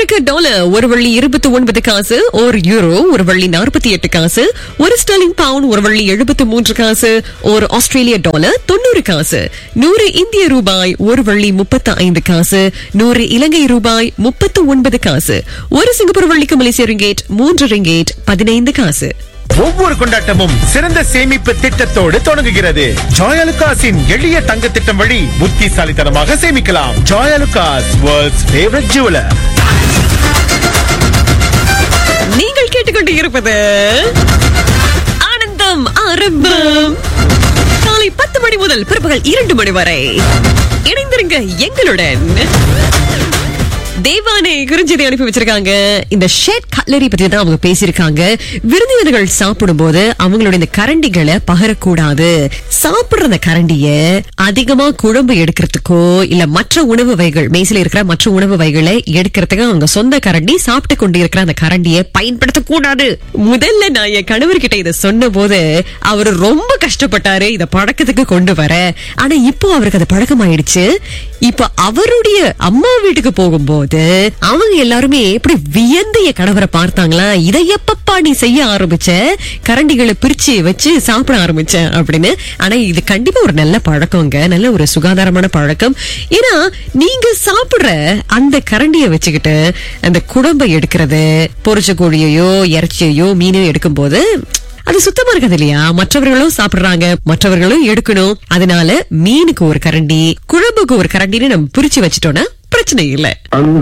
அமெரிக்க dollar ஒரு வள்ளி இருபத்தி ஒன்பது காசு ஒரு யூரோ ஒரு வள்ளி நாற்பத்தி எட்டு காசு ஒரு ஸ்டெர்லிங் பவுண்ட் ஒரு வள்ளி எழுபத்து மூன்று காசு ஒரு ஆஸ்திரேலிய டாலர் தொண்ணூறு காசு நூறு இந்திய ரூபாய் ஒரு வள்ளி முப்பத்து ஐந்து காசு நூறு இலங்கை ரூபாய் முப்பத்து ஒன்பது காசு ஒரு சிங்கப்பூர் வள்ளிக்கு மலேசிய ரிங்கேட் மூன்று ரிங்கேட் பதினைந்து காசு ஒவ்வொரு கொண்டாட்டமும் சிறந்த சேமிப்பு திட்டத்தோடு தொடங்குகிறது ஜாயலுகாஸின் எளிய தங்க திட்டம் வழி புத்திசாலித்தனமாக சேமிக்கலாம் ஜாயலுகாஸ் வேர்ல்ட்ஸ் ஃபேவரட் ஜுவலர் நீங்கள் கேட்டுக்கொண்டு இருப்பது ஆனந்தம் ஆரம்பம் காலை பத்து மணி முதல் பிற்பகல் இரண்டு மணி வரை இணைந்திருங்க எங்களுடன் தேவானே குறிஞ்சதை அனுப்பி வச்சிருக்காங்க இந்த ஷெட் கட்லரி பத்தி தான் அவங்க பேசியிருக்காங்க விருந்தினர்கள் சாப்பிடும் போது அவங்களோட இந்த கரண்டிகளை பகரக்கூடாது சாப்பிடுற அந்த கரண்டிய அதிகமா குழம்பு எடுக்கிறதுக்கோ இல்ல மற்ற உணவு வகைகள் மேசில இருக்கிற மற்ற உணவு வகைகளை எடுக்கிறதுக்கு அவங்க சொந்த கரண்டி சாப்பிட்டு கொண்டு இருக்கிற அந்த கரண்டியை பயன்படுத்தக்கூடாது முதல்ல நான் என் கணவர்கிட்ட இதை சொன்ன போது அவர் ரொம்ப கஷ்டப்பட்டாரு இத பழக்கத்துக்கு கொண்டு வர ஆனா இப்போ அவருக்கு அது பழக்கமாயிடுச்சு இப்ப அவருடைய அம்மா வீட்டுக்கு போகும்போது அவங்க எல்லாருமே எப்படி வியந்து என் கணவரை பார்த்தாங்களா இதை எப்பப்பா நீ செய்ய ஆரம்பிச்ச கரண்டிகளை பிரிச்சு வச்சு சாப்பிட ஆரம்பிச்ச அப்படின்னு ஆனா இது கண்டிப்பா ஒரு நல்ல பழக்கங்க நல்ல ஒரு சுகாதாரமான பழக்கம் ஏன்னா நீங்க சாப்பிடுற அந்த கரண்டியை வச்சுக்கிட்டு அந்த குழம்பை எடுக்கிறது பொரிச்ச கோழியையோ இறைச்சியையோ மீனையோ எடுக்கும்போது அது சுத்தமா இருக்காது இல்லையா மற்றவர்களும் சாப்பிடுறாங்க மற்றவர்களும் எடுக்கணும் அதனால மீனுக்கு ஒரு கரண்டி குழம்புக்கு ஒரு கரண்டின்னு நம்ம பிரிச்சு வச்சிட்டோம்னா பிரச்சனை இல்லை அங்கு